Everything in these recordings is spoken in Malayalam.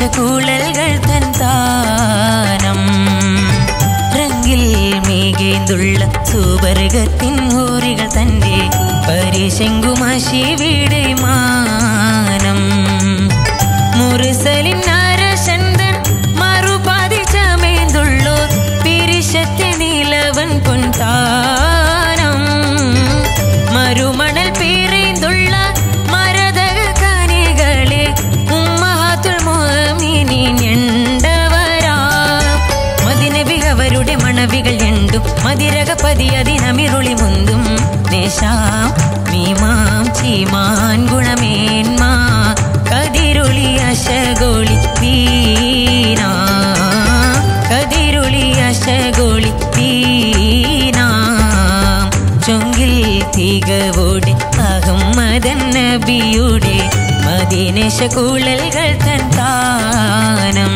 മതിനിശകൂളൽകൾ തൻ താനം റങ്കിൽ മേകേന്തുള്ള സുവർഗത്തിൻ ഊരികൾ തന്റെ പരിശങ്കുമശിവിടെ മാനം മുറിസലിൻ നരശന്തൻ മറുപാതി ചമേന്തുള്ളോർ പിരിശത്തെ നിലവൻ പൊൻതാനം മരുമണൽ പീറേന്തുള്ള മരതക കനികളെ ഉമ്മഹാത്തുൽ മുഅ്മിനീൻ എണ്ടവരാ മദിനബി അവരുടെ മണവികൾ എണ്ടും മതിരകപതി അതിനമിരുളി മുന്തും നേശാം മീമാം ചീമാൻ ഗുണമേന്മാ കതിരുളി അശഗോളി ദീനാ കതിരുളി അശഗോളി ദീനാ ചൊങ്കിൽ തികവോടെ അഹമ്മദൻ നബിയുടെ മദീനശ കൂളൽകൾ തൻ താനം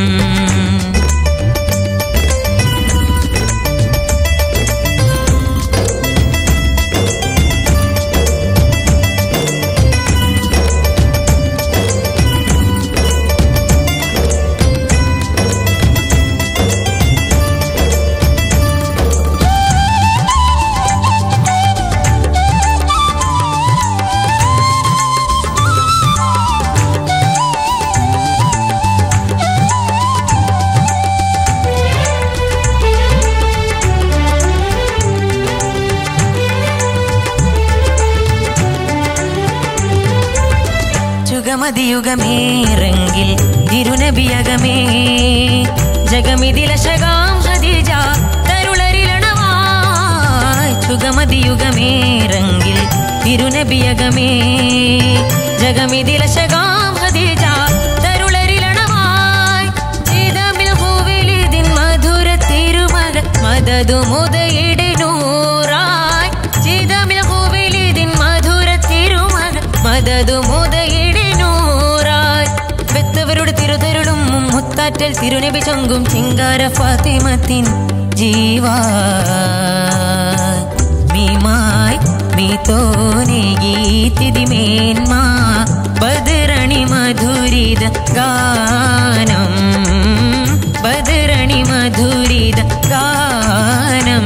ചുഗമതിയുഗമേറെങ്കിൽ തിരുനബിയകമേ ജഗമിതിലശകാം ഹദീജ തരുളരിലണവായ് ചുഗമതിയുഗമേറെങ്കിൽ തിരുനബിയകമേ ജഗമിതിലശകാം ഹദീജ തരുളരിലണവായ് ചിതമിൽ ഹൂവിലിതിൻ മധുര തിരുമക മദതു മുതയുടെ നൂറായ് ചിതമിൽ ഹൂവിലിതിൻ മധുര തിരുമക മദതു മുതയുടെ നൂറായ് വെത്തവരുടെ തിരുതരുളും മുത്താറ്റൽ തിരുനബി ചൊങ്കും ചിങ്കാര ഫാത്തിമത്തിൻ ജീവാ മീമായി മീ തോനെഗീതിമേന്മാ ബദരണി മധുരിത ഗാനം ബദരണി മധുരിത ഗാനം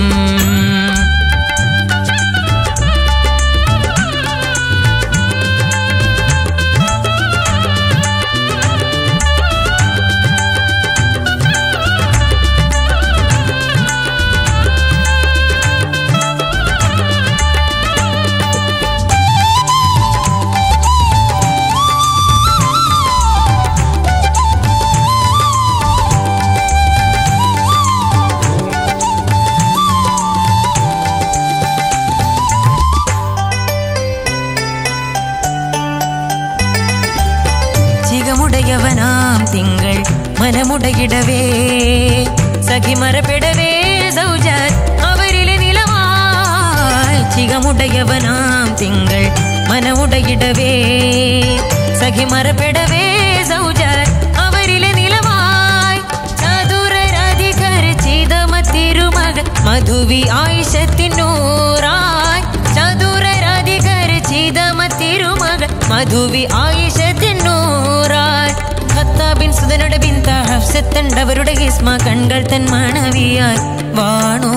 ചികമുടയവനാം തിങ്കൾ മനമുടയിടവേ സഖിമറപ്പെടവേ സൗജാൻ അവരിലെ നിലവായി ചികമുടയവനാം തിങ്കൾ മനമുടയിടവേ സഖിമറപ്പെടവേ സൗജാൻ അവരിലെ നിലവായി ചതുരരാധികർ ചിതമ തിരുമക മധുവി ആയിഷത്തിനൂറായി ചതുരരാധികർ ചിതമ തിരുമക മധുവി ആയിഷത്തിനൂറായി ഖത്താബിൻ സുതനുടെ ബിന്ത ഹഫ്സത്തണ്ടവരുടെ ഹിസ്മ കൺകൾ തൻ മണവിയായി വാണോ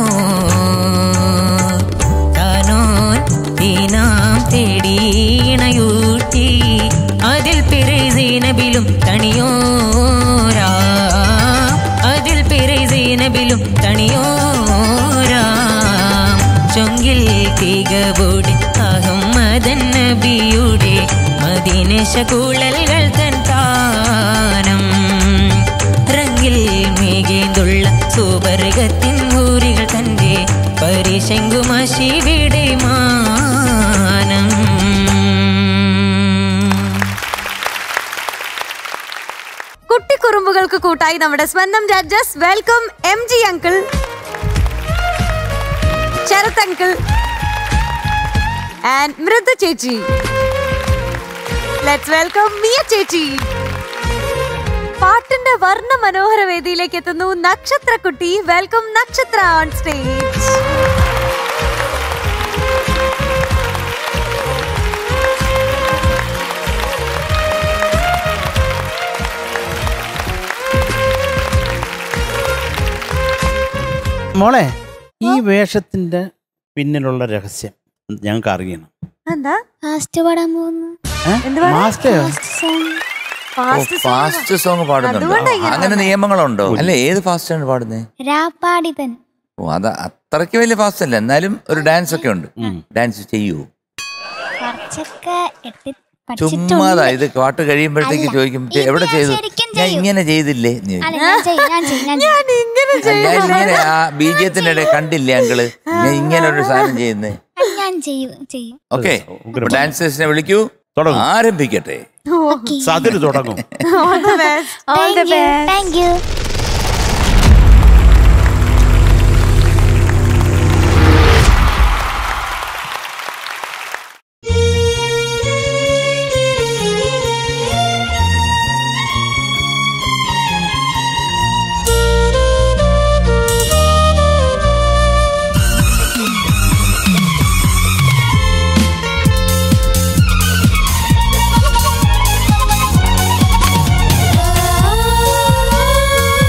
താനോൻ തീനാം തേടിയിണയൂട്ടി അതിൽ പിറൈസീനബിലും തണിയോരാ അതിൽ പിറൈസീനബിലും തണിയോരാ ചൊങ്കിൽ തികവോടെ അഹമ്മദൻ നബിയുടെ മദീനശ കൂളൽകൾ തൻ താനം റങ്ങിൽ മേകേന്തുള്ള സുവർഗത്തിൻ ഊരികൾ തന്റെ പരിശങ്കുമശിവിടെ മാനം കുട്ടിക്കുറുമ്പുകൾക്ക് കൂട്ടായി നമ്മുടെ സ്വന്തം judges welcome M G uncle Sarath uncle and Mridu ചേച്ചി ലെറ്റ്സ് വെൽക്കം മിയ ചേച്ചി പാട്ടിന്റെ വർണ്ണ മനോഹര വേദിയിലേക്ക് എത്തുന്നു നക്ഷത്രക്കുട്ടി വെൽക്കം നക്ഷത്ര ഓൺ സ്റ്റേജ് മോളെ ഈ വേഷത്തിന്റെ പിന്നിലുള്ള രഹസ്യം ഞങ്ങൾക്ക് അറിയണം എന്താ ഫാസ്റ്റ് പാടാൻ പോകുന്നു ഏ? എന്ത് പാടാൻ? മാസ്റ്റയോ fast song fast fast song പാടുന്നുണ്ടോ അതുകൊണ്ടാ ഇങ്ങനെ അങ്ങനെ നിയമങ്ങളുണ്ടോ അല്ല ഏത് ഫാസ്റ്റ് ആണ് പാടുന്നത് രാപ്പാടിതൻ ഓ അത് അത്രയ്ക്ക് വലിയ ഫാസ്റ്റ് അല്ല എന്നാലും ഒരു ഡാൻസ് ഒക്കെ ഉണ്ട് ഉം. ഡാൻസ് ചെയ്യൂ കുറച്ചൊക്കെ എത്തി ചുമ്മാതാ ഇത് പാട്ട് കഴിയുമ്പോഴത്തേക്ക് അല്ല, ചോദിക്കും ഇത് എവിടെ ഞാൻ ചെയ്തു ശരിക്കും ഞാൻ ചെയ്യും. ഇങ്ങനെ ചെയ്തില്ലേ എന്ന് ചോദിക്കും. അല്ല ഞാൻ ചെയ്യും ഞാൻ ചെയ്യും ഞാൻ ചെയ്യും. ഞാൻ ഇങ്ങനെ ആ, ഞാൻ ഇങ്ങനെ ആ ബീജത്തിന്റെ ഇടയിൽ കണ്ടില്ലേ അങ്കിള് ഞാൻ ഇങ്ങനെ ഒരു സാധനം ചെയ്യുന്നേ ഞാൻ ചെയ്യും ചെയ്യും ഓക്കെ ഉഗ്രം. ഡാൻസേഴ്സിനെ വിളിക്കൂ തുടങ്ങും. ആരംഭിക്കട്ടെ ഓക്കെ സതിര് തുടങ്ങും all the best all the thank you best thank you ആ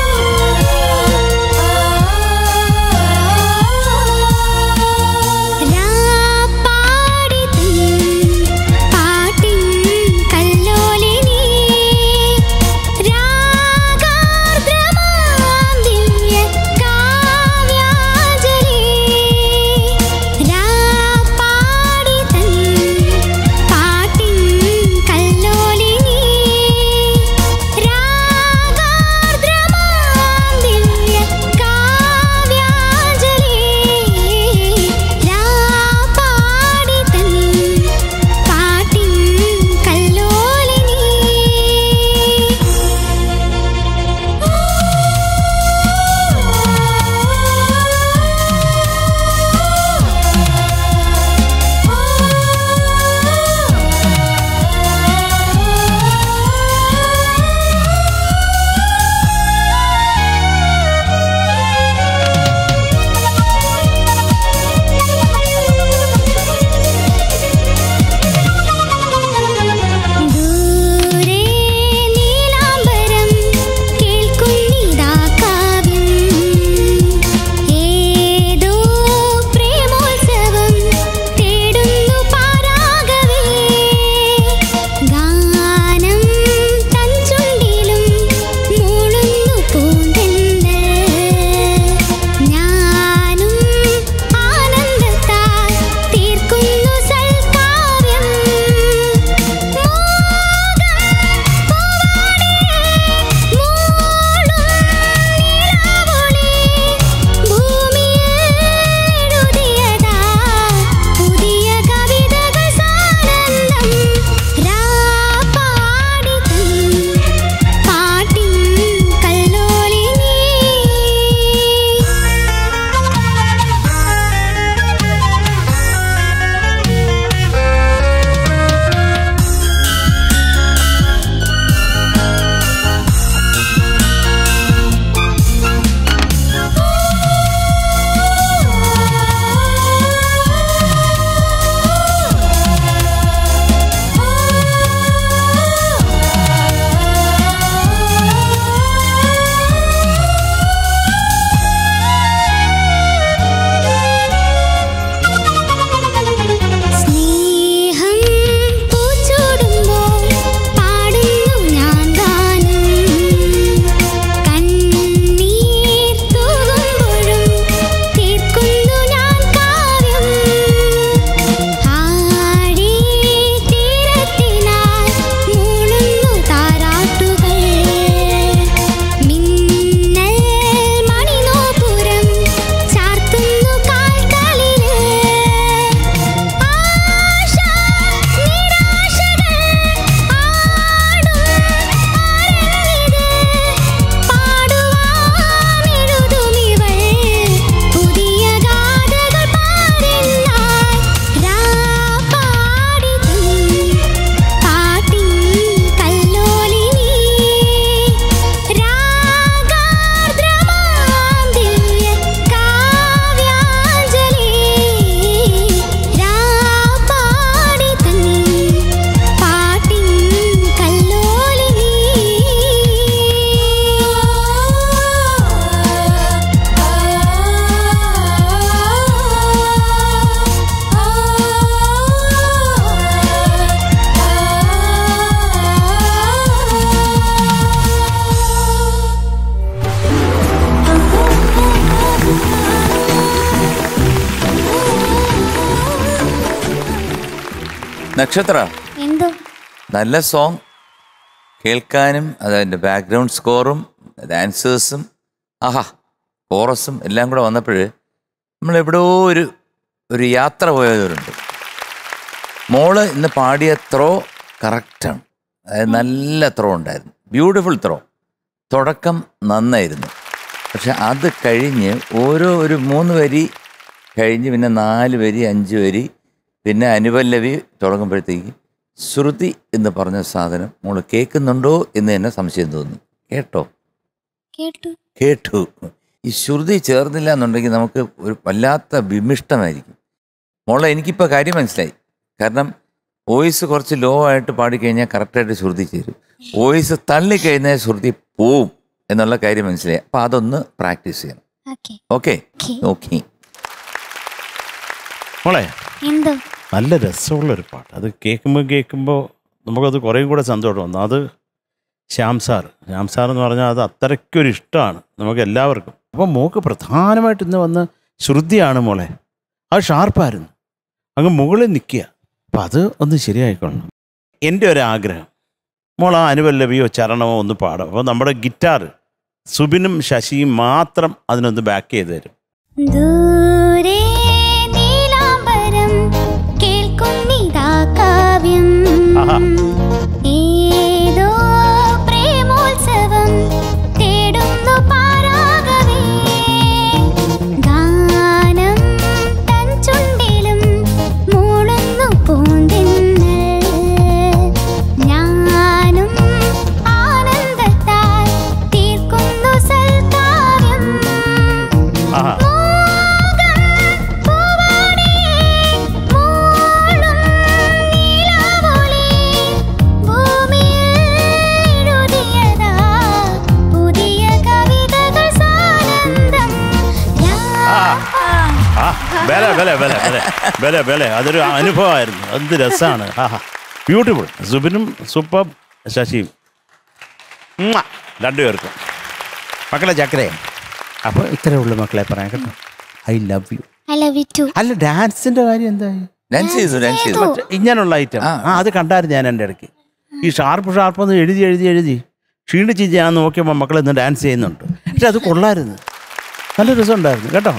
നക്ഷത്ര എന്തോ നല്ല സോങ് കേൾക്കാനും അതതിൻ്റെ ബാക്ക്ഗ്രൗണ്ട് സ്കോറും ഡാൻസേഴ്സും ആഹാ കോറസും എല്ലാം കൂടെ വന്നപ്പോൾ നമ്മൾ എവിടെയോ ഒരു ഒരു യാത്ര പോയവരുണ്ട് മോള് ഇന്ന് പാടിയ ത്രോ കറക്റ്റാണ് അതായത് നല്ല ത്രോ ഉണ്ടായിരുന്നു ബ്യൂട്ടിഫുൾ ത്രോ തുടക്കം നന്നായിരുന്നു പക്ഷെ അത് കഴിഞ്ഞ് ഓരോ ഒരു മൂന്ന് വരി കഴിഞ്ഞ് പിന്നെ നാല് വരി അഞ്ച് വരി പിന്നെ അനുപല്ലവി തുടങ്ങുമ്പോഴത്തേക്ക് ശ്രുതി എന്ന് പറഞ്ഞ സാധനം മോള് കേൾക്കുന്നുണ്ടോ എന്ന് തന്നെ സംശയം തോന്നി കേട്ടോ കേട്ടു കേട്ടു ഈ ശ്രുതി ചേർന്നില്ല എന്നുണ്ടെങ്കിൽ നമുക്ക് ഒരു വല്ലാത്ത വിമിഷ്ടമായിരിക്കും മോളെ എനിക്കിപ്പോൾ കാര്യം മനസ്സിലായി കാരണം വോയിസ് കുറച്ച് ലോ ആയിട്ട് പാടിക്കഴിഞ്ഞാൽ കറക്റ്റായിട്ട് ശ്രുതി ചേരും വോയിസ് തള്ളിക്കഴിഞ്ഞാൽ ശ്രുതി പോവും എന്നുള്ള കാര്യം മനസ്സിലായി അപ്പം അതൊന്ന് പ്രാക്ടീസ് ചെയ്യണം ഓക്കെ ഓക്കെ ഓക്കെ ഓക്കെ മോളെ എന്തോ നല്ല രസമുള്ള ഒരു പാട്ട് അത് കേൾക്കുമ്പോൾ കേൾക്കുമ്പോൾ നമുക്കത് കുറേയും കൂടെ സന്തോഷം വന്നു അത് ശ്യാം സാർ ശ്യാം സാർ എന്ന് പറഞ്ഞാൽ അത് അത്രയ്ക്കൊരു ഇഷ്ടമാണ് നമുക്ക് എല്ലാവർക്കും അപ്പോൾ മോക്ക് പ്രധാനമായിട്ട് ഇന്ന് വന്ന് ശ്രുതിയാണ് മോളെ അത് ഷാർപ്പായിരുന്നു അങ്ങ് മുകളിൽ നിൽക്കുക അപ്പം അത് ഒന്ന് ശരിയായിക്കൊള്ളണം എൻ്റെ ഒരു ആഗ്രഹം മോൾ ആ അനുപല്ലവിയോ ചരണമോ ഒന്ന് പാടും അപ്പോൾ നമ്മുടെ ഗിറ്റാർ സുബിനും ശശിയും മാത്രം അതിനൊന്ന് ബാക്ക് ചെയ്ത് തരും ദൂരെ നീലാംബരം കേൾക്കുന്നിതാ കാവ്യം ആഹാ. ഏതോ പ്രേമോത്സവം തേടുന്നു പാരാഗവേ ഗാനം തൻ ചുണ്ടിലും മൂളുന്നു പൂന്തിന്നൽ ഞാനും ആനന്ദത്താൽ തീർക്കുന്നു സൽക്കാവ്യം ആഹാ ആ ബല ബല ബല ബല ബല ബല അതൊരു അനുഭവമായിരുന്നു എന്ത് രസമാണ് ആഹാ ബ്യൂട്ടിഫുൾ സുബിനും സൂപ്പർ ശശിയും ഉമ്മ. രണ്ടുപേർക്കും മക്കളെ ചക്കരേ അപ്പോൾ ഇത്രയേ ഉള്ളൂ മക്കളെ പറയാൻ കേട്ടോ I love you I love you too അല്ല ഡാൻസിന്റെ കാര്യം എന്തായി ഡാൻസ് ചെയ്തു ഡാൻസ് ചെയ്തു മറ്റേ ഇങ്ങനെയുള്ള ഐറ്റം ആ. ആ അത് കണ്ടായിരുന്നു ഞാൻ എൻ്റെ ഇടയ്ക്ക് ഈ ഷാർപ്പ് ഷാർപ്പ് ഒന്ന് എഴുതി എഴുതി എഴുതി ക്ഷീണിച്ച് ഞാൻ നോക്കിയപ്പോൾ മക്കൾ ഇന്ന് ഡാൻസ് ചെയ്യുന്നുണ്ട് പക്ഷെ അത് കൊള്ളായിരുന്നു നല്ല രസമുണ്ടായിരുന്നു കേട്ടോ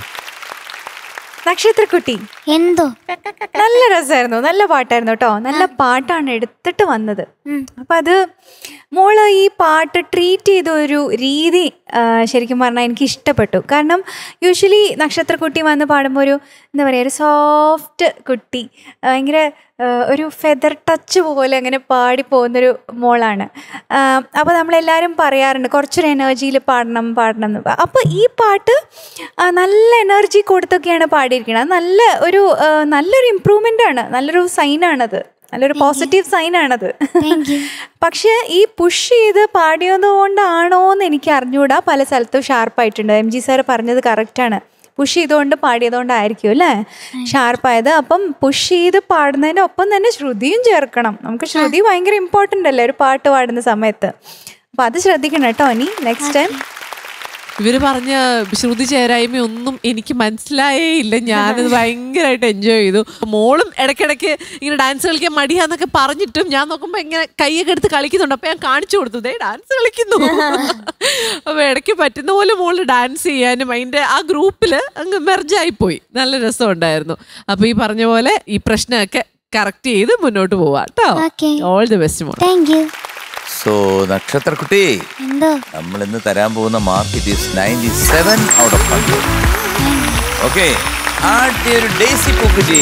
നക്ഷത്രക്കുട്ടി എന്തോ നല്ല രസമായിരുന്നു നല്ല പാട്ടായിരുന്നു കേട്ടോ നല്ല പാട്ടാണ് എടുത്തിട്ട് വന്നത് ഉം. അപ്പം അത് മോള് ഈ പാട്ട് ട്രീറ്റ് ചെയ്ത ഒരു രീതി ആ, ശരിക്കും പറഞ്ഞാൽ എനിക്ക് ഇഷ്ടപ്പെട്ടു കാരണം യൂഷ്വലി നക്ഷത്രക്കുട്ടി വന്ന് പാടുമ്പോൾ ഒരു എന്താ പറയുക ഒരു സോഫ്റ്റ് കുട്ടി ആ, ഭയങ്കര ആ, ഒരു ഫെദർ ടച്ച് പോലെ അങ്ങനെ പാടി പോകുന്നൊരു മോളാണ് അപ്പോൾ നമ്മളെല്ലാവരും പറയാറുണ്ട് കുറച്ചൊരു എനർജിയിൽ പാടണം പാടണം എന്ന് അപ്പോൾ ഈ പാട്ട് ആ, നല്ല എനർജി കൊടുത്തൊക്കെയാണ് പാടിയിരിക്കുന്നത് അത് നല്ല ഒരു ആ, നല്ലൊരു ഇമ്പ്രൂവ്മെൻ്റ് ആണ് നല്ലൊരു സൈനാണത് നല്ലൊരു പോസിറ്റീവ് സൈനാണത് Thank you. പക്ഷേ ഈ പുഷ് ചെയ്ത് പാടിയത് കൊണ്ടാണോ എന്ന് എനിക്ക് അറിഞ്ഞുകൂടാ പല സ്ഥലത്തും ഷാർപ്പായിട്ടുണ്ട് എം ജി സാർ പറഞ്ഞത് കറക്റ്റാണ് പുഷ് ചെയ്തുകൊണ്ട് പാടിയതുകൊണ്ടായിരിക്കും അല്ലേ ഷാർപ്പായത് അപ്പം പുഷ് ചെയ്ത് പാടുന്നതിൻ്റെ ഒപ്പം തന്നെ ശ്രുതിയും ചേർക്കണം നമുക്ക് ശ്രുതി ഭയങ്കര ഇമ്പോർട്ടൻ്റ് അല്ലേ ഒരു പാട്ട് പാടുന്ന സമയത്ത് അപ്പം അത് ശ്രദ്ധിക്കണം കേട്ടോ ഇനി നെക്സ്റ്റ് ടൈം ഇവര് പറഞ്ഞ ശ്രുതി ചേരായ്മ ഒന്നും എനിക്ക് മനസ്സിലായേ ഇല്ല ഞാനത് ഭയങ്കരമായിട്ട് എൻജോയ് ചെയ്തു മോളും ഇടയ്ക്കിടയ്ക്ക് ഇങ്ങനെ ഡാൻസ് കളിക്കാൻ മടിയാന്നൊക്കെ പറഞ്ഞിട്ടും ഞാൻ നോക്കുമ്പോൾ ഇങ്ങനെ കൈയൊക്കെ എടുത്ത് കളിക്കുന്നുണ്ട് അപ്പൊ ഞാൻ കാണിച്ചു കൊടുത്തു ദേ ഡാൻസ് കളിക്കുന്നു അപ്പൊ ഇടയ്ക്ക് പറ്റുന്ന പോലെ മോള് ഡാൻസ് ചെയ്യാനും അതിന്റെ ആ ഗ്രൂപ്പിൽ അങ്ങ് മെർജായി പോയി നല്ല രസമുണ്ടായിരുന്നു അപ്പൊ ഈ പറഞ്ഞ പോലെ ഈ പ്രശ്നമൊക്കെ കറക്റ്റ് ചെയ്ത് മുന്നോട്ട് പോവാം കേട്ടോ Okay. ഓൾ ദി ബെസ്റ്റ് മോൾ താങ്ക് യു സോ നക്ഷത്രക്കുട്ടി എന്തോ നമ്മൾ ഇന്ന് തരാൻ പോകുന്ന mark it is ninety seven out of hundred okay ആദ്യ ഒരു ഡേസി പൂക്കുറ്റി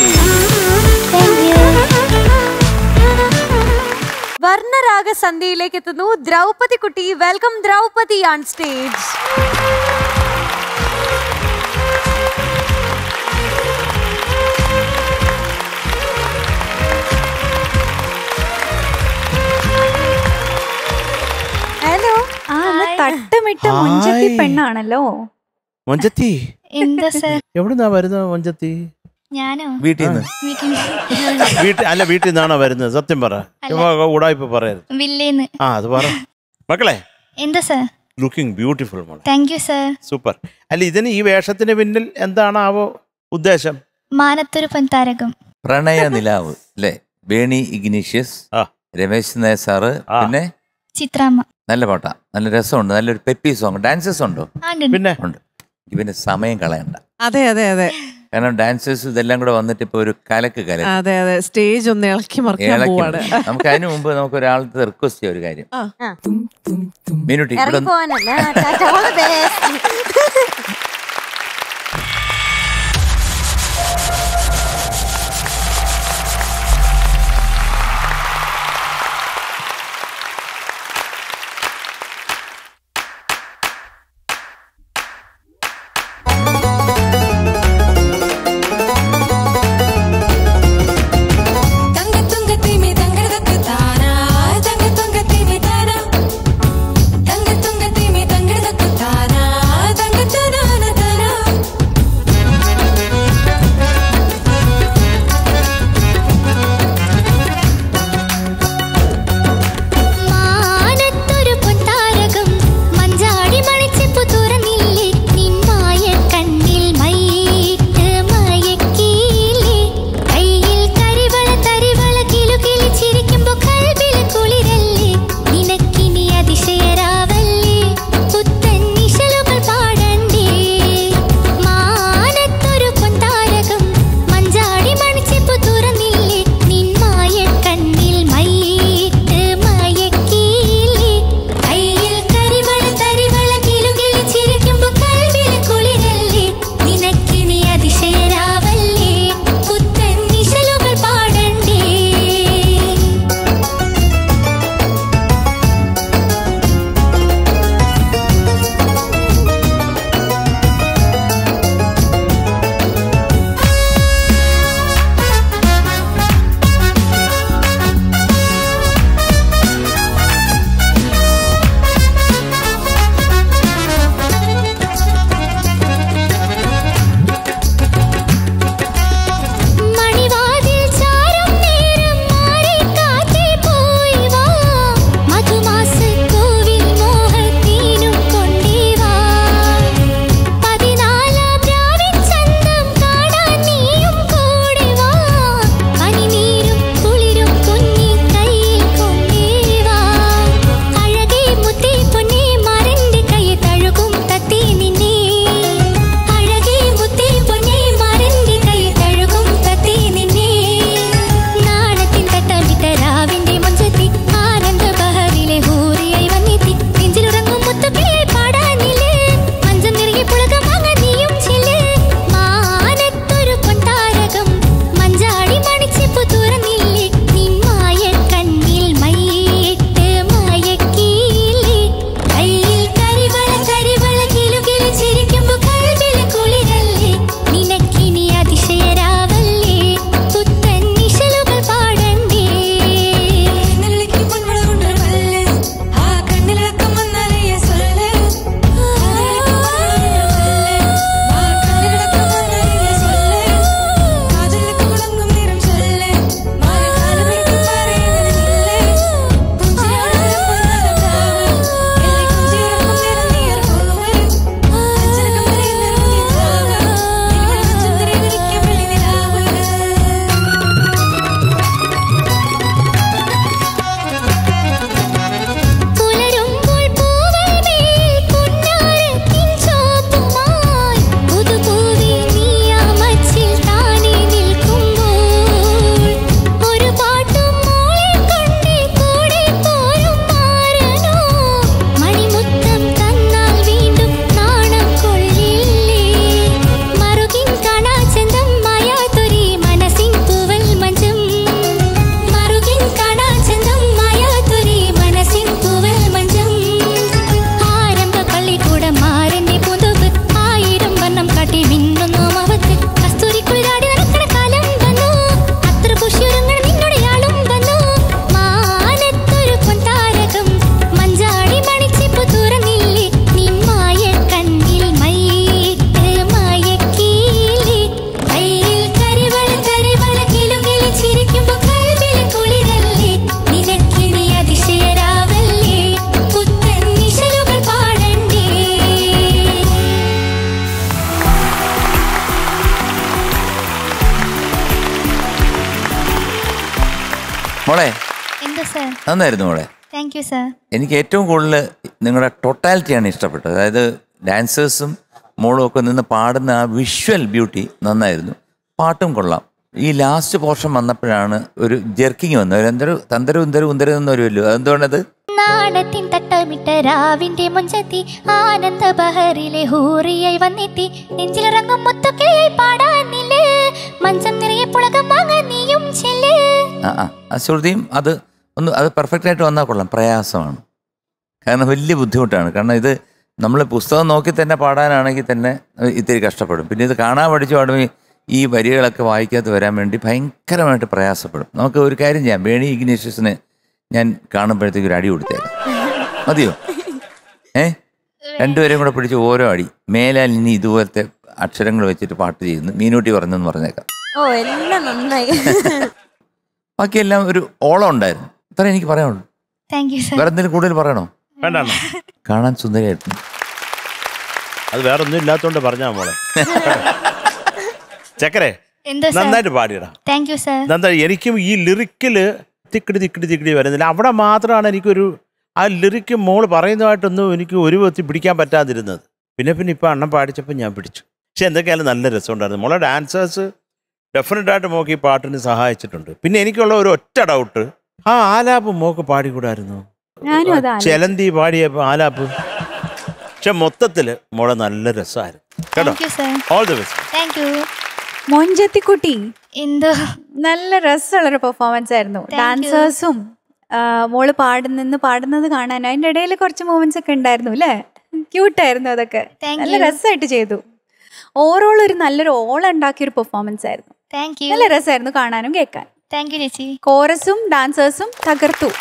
താങ്ക് യു വർണ്ണരാഗ സന്ധ്യയിലേക്ക് എത്തുന്നു ദ്രൗപതി കുട്ടി welcome Draupathi on stage hello ആ ഒന്ന് തട്ടമിട്ട മുഞ്ചത്തി ഹായ്. പെണ്ണാണല്ലോ മൊഞ്ചത്തി എന്താ സർ എവിടുന്നാ വരുന്നത് മൊഞ്ചത്തി ഞാനോ വീട്ടിൽ നിന്ന് വീട്ടിൽ വീട്ടിൽ അല്ല വീട്ടിൽ നിന്നാണോ വരുന്നത് സത്യം പറ ഉടായ്പ പറയരുത് വില്ലേന്ന് ആ അത് പറ മക്കളെ എന്താ സർ ലുക്കിംഗ് ബ്യൂട്ടിഫുൾ മോളെ താങ്ക് യു സർ സൂപ്പർ അല്ല ഇതിന് ഈ വേഷത്തിന് പിന്നിൽ എന്താണ് ആവോ ഉദ്ദേശം മാനത്തൊരു പൊൻതാരകം പ്രണയ നിലാവ് അല്ലേ വേണി ഇഗ്നീഷ്യസ് ആ. രമേശ് നായർ സാറ് ആ. പിന്നെ ചിത്രാമ്മ നല്ല പാട്ടാ നല്ല രസമുണ്ട് നല്ലൊരു പെപ്പി സോങ് ഡാൻസസ് ഉണ്ടോ ആ ഉണ്ട്, ഉണ്ട്. പിന്നെ ഉണ്ട് ഇവന് സമയം കളയണ്ട അതെ അതെ അതെ കാരണം ഡാൻസേഴ്സ് ഇതെല്ലാം കൂടെ വന്നിട്ട് ഇപ്പൊ ഒരു കലക്ക് കലക്ക് അതെ അതെ സ്റ്റേജ് ഒന്ന് ഇളക്കി മറിക്കാൻ ഇളക്കി പോവാണ് വിടും. നമുക്ക് അതിനു മുമ്പ് നമുക്ക് ഒരാളത്തെ റിക്വസ്റ്റ് ചെയ്യാം ഒരു കാര്യം ആ. മീനുട്ടി ഇവിടെ ഇറങ്ങി പോവാനല്ല ടാറ്റ, all the best. തങ്ക തുങ്ക തിമി തങ്കടതക്ക് താനാ തങ്ക തുങ്ക തിമി താനാ തങ്ക തുങ്ക തിമി തങ്കടതക്ക് താനാ തങ്ക താനാ നന്നായിരുന്നു മോളെ താങ്ക് യു സർ എനിക്ക് ഏറ്റവും കൂടുതൽ നിങ്ങളുടെ ടോട്ടാലിറ്റിയാണ് ഇഷ്ടപ്പെട്ടത് അതായത് ഡാൻസേഴ്സും മോളും ഒക്കെ നിന്ന് പാടുന്ന ആ വിഷ്വൽ ബ്യൂട്ടി നന്നായിരുന്നു പാട്ടും കൊള്ളാം ഈ ലാസ്റ്റ് പോർഷൻ വന്നപ്പോഴാണ് ഒരു ജെർക്കിങ് വന്നത് എന്തൊരു തന്തരം ഉന്തരം ഉന്തരം എന്ന് വരുമല്ലോ അതെന്തുകൊണ്ടത് നാണത്തിൻ തട്ടമിട്ട രാവിന്റെ മുഞ്ചത്തി ആനന്ദ ബഹറിലെ ഹൂറിയായി വന്നെത്തി നെഞ്ചിലിറങ്ങും മുത്തൊക്കെയായി പാടാനില്ലേ മഞ്ചം നിറയെ പുളകം വാങ്ങാൻ നീയും ചെല്ല് ആ ആ ആ ശ്രുതിയും അത് ഒന്ന് അത് പെർഫെക്റ്റ് ആയിട്ട് വന്നാൽ കൊള്ളാം പ്രയാസമാണ് കാരണം വലിയ ബുദ്ധിമുട്ടാണ് കാരണം ഇത് നമ്മൾ പുസ്തകം നോക്കി തന്നെ പാടാനാണെങ്കിൽ തന്നെ ഇത്തിരി കഷ്ടപ്പെടും പിന്നെ ഇത് കാണാൻ പഠിച്ചു പാടുമ്പോൾ ഈ വരികളൊക്കെ വായിക്കാതെ വരാൻ വേണ്ടി ഭയങ്കരമായിട്ട് പ്രയാസപ്പെടും നമുക്ക് ഒരു കാര്യം ചെയ്യാം വേണി ഇഗ്നേഷ്യസിന് ഞാൻ കാണുമ്പോഴത്തേക്ക് ഒരു അടി കൊടുത്തേക്കാം മതിയോ ഏ രണ്ടുപേരും കൂടെ പിടിച്ച് ഓരോ അടി മേലാൽ ഇനി ഇതുപോലത്തെ അക്ഷരങ്ങൾ വെച്ചിട്ട് പാട്ട് ചെയ്യുന്നു മീനൂട്ടി പറഞ്ഞെന്ന് പറഞ്ഞേക്കാം ഓ എല്ലാം നന്നായി ബാക്കിയെല്ലാം ഒരു ഓളം ഉണ്ടായിരുന്നു ഇത്ര എനിക്ക് പറയാനുള്ളൂ താങ്ക് യു സർ വേറെ എന്തെങ്കിലും കൂടുതൽ പറയണോ വേണ്ട അണ്ണാ. കാണാൻ സുന്ദരിയായിരുന്നു അത് വേറെ ഒന്നും ഇല്ലാത്തോണ്ട് പറഞ്ഞാ മോളെ ചക്കരെ എന്താ സർ നന്നായിട്ട് പാടിയടാ താങ്ക് യു സർ നന്നായി എനിക്കും ഈ ലിറിക്കില് തിക്കിടി തിക്കിടി തിക്കിടി വരുന്നില്ല അവിടെ മാത്രമാണ് എനിക്കൊരു ആ ലിറിക്ക് മോള് പറയുന്നതായിട്ടൊന്നും എനിക്ക് ഒരു വിധത്തിൽ പിടിക്കാൻ പറ്റാതിരുന്നത് പിന്നെ പിന്നെ ഇപ്പം അണ്ണം പാടിച്ചപ്പോൾ ഞാൻ പിടിച്ചു പക്ഷെ എന്തൊക്കെയായാലും നല്ല രസമുണ്ടായിരുന്നു മോളെ ഡാൻസേഴ്സ് ഡെഫിനറ്റായിട്ട് മോക്ക് ഈ പാട്ടിന് സഹായിച്ചിട്ടുണ്ട് പിന്നെ എനിക്കുള്ള ഒരു ഒറ്റ ഡൗട്ട് ആ ആലാപ്പ് മോക്ക് പാടിക്കൂടായിരുന്നു ഞാനും അത് ആലോചിച്ചു. ചെലന്തി പാടിയ ആലാപ്പ് പക്ഷെ മൊത്തത്തില് മോളെ നല്ല രസമായിരുന്നു കേട്ടോ thank you sir all the best thank you മൊഞ്ചത്തിക്കുട്ടി എന്തോ നല്ല രസമുള്ളൊരു പെർഫോമൻസ് ആയിരുന്നു Thank you. ഡാൻസേഴ്സും മോള് പാടുന്നെന്ന് പാടുന്നത് കാണാൻ അതിന്റെ ഇടയിൽ കുറച്ച് മൂവ്മെന്റ്സ് ഒക്കെ ഉണ്ടായിരുന്നു അല്ലേ ക്യൂട്ടായിരുന്നു അതൊക്കെ Thank നല്ല you. രസമായിട്ട് ചെയ്തു ഓവറോൾ ഒരു നല്ലൊരു ഓൾ ഉണ്ടാക്കിയ ഒരു പെർഫോമൻസ് ആയിരുന്നു താങ്ക് യു നല്ല രസമായിരുന്നു കാണാനും കേൾക്കാൻ താങ്ക് യു ചേച്ചി കോറസും ഡാൻസേഴ്സും തകർത്തു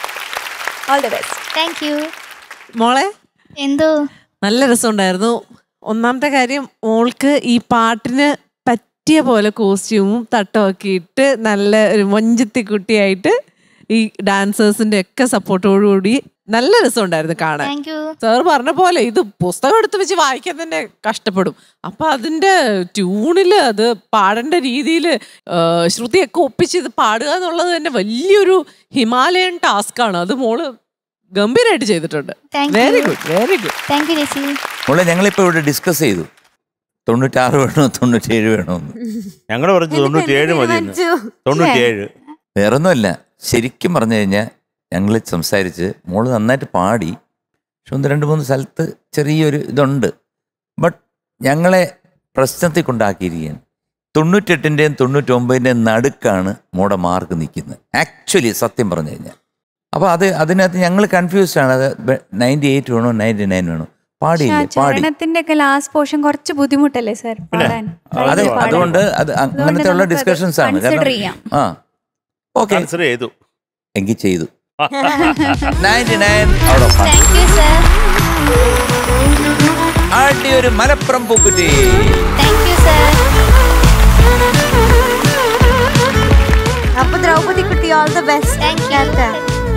all the best thank you മോളെ എന്തോ നല്ല രസമുണ്ടായിരുന്നു ഒന്നാമത്തെ കാര്യം മോൾക്ക് ഈ പാട്ടിന് പറ്റിയ പോലെ കോസ്റ്റ്യൂമും തട്ടവും ഒക്കെ ഇട്ട് നല്ല ഒരു മൊഞ്ചത്തി കുട്ടിയായിട്ട് ഈ ഡാൻസേഴ്സിന്റെ ഒക്കെ സപ്പോർട്ടോടുകൂടി നല്ല രസമുണ്ടായിരുന്നു കാണാൻ താങ്ക് യു സാർ പറഞ്ഞ പോലെ ഇത് പുസ്തകം എടുത്ത് വെച്ച് വായിക്കാൻ തന്നെ കഷ്ടപ്പെടും അപ്പൊ അതിന്റെ ട്യൂണില് അത് പാടേണ്ട രീതിയിൽ ശ്രുതിയൊക്കെ ഒപ്പിച്ച് ഇത് പാടുക എന്നുള്ളത് തന്നെ വലിയൊരു ഹിമാലയൻ ടാസ്ക് ആണ് അത് മോള് ഗംഭീരമായിട്ട് ചെയ്തിട്ടുണ്ട് Thank very you. Good very good thank you ചേച്ചി മോളെ ഞങ്ങളിപ്പോൾ ഇവിടെ ഡിസ്കസ് ചെയ്തു തൊണ്ണൂറ്റാറ് വേണോ തൊണ്ണൂറ്റേഴ് വേണോ എന്ന് ഞങ്ങൾ പറഞ്ഞു തൊണ്ണൂറ്റിയേഴ് മതി എന്ന്. തൊണ്ണൂറ്റിയേഴ് വേറൊന്നുമല്ല ശരിക്കും പറഞ്ഞു കഴിഞ്ഞാൽ ഞങ്ങൾ സംസാരിച്ച് മോള് നന്നായിട്ട് പാടി പക്ഷെ ഒന്ന് രണ്ട് മൂന്ന് സ്ഥലത്ത് ചെറിയൊരു ഇതുണ്ട് ബട്ട് ഞങ്ങളെ പ്രശ്നത്തിൽ കൊണ്ടാക്കിയിരിക്കുകയാണ് തൊണ്ണൂറ്റെട്ടിൻ്റെയും തൊണ്ണൂറ്റൊമ്പതിൻ്റെയും നടുക്കാണ് മോടെ മാർക്ക് നിൽക്കുന്നത് ആക്ച്വലി സത്യം പറഞ്ഞു കഴിഞ്ഞാൽ അപ്പോൾ അത് അതിനകത്ത് ഞങ്ങൾ കൺഫ്യൂസ്ഡ് ആണ് അത് നയൻറ്റി എയ്റ്റ് വേണോ നയൻറ്റി നയൻ വേണോ പാടിയില്ലേ പാടി ചരണത്തിന്റെ ഒക്കെ ലാസ്റ്റ് പോർഷൻ കുറച്ച് ബുദ്ധിമുട്ടല്ലേ സർ പാടാൻ അതെ പാടാൻ. അതുകൊണ്ട് അത് അങ്ങനത്തെ ഉള്ള നമുക്കത് ഡിസ്കഷൻസ് ആണ് consider ചെയ്യാം. ആ ഓക്കെ കൺസിഡർ ചെയ്തു എങ്കിൽ ചെയ്തു ninety nine out of thank you sir ആട്ടി ഒരു മലപ്പുറം പൂക്കുറ്റി താങ്ക് യു സർ അപ്പൊ ദ്രൗപദി കുട്ടി all the best thank you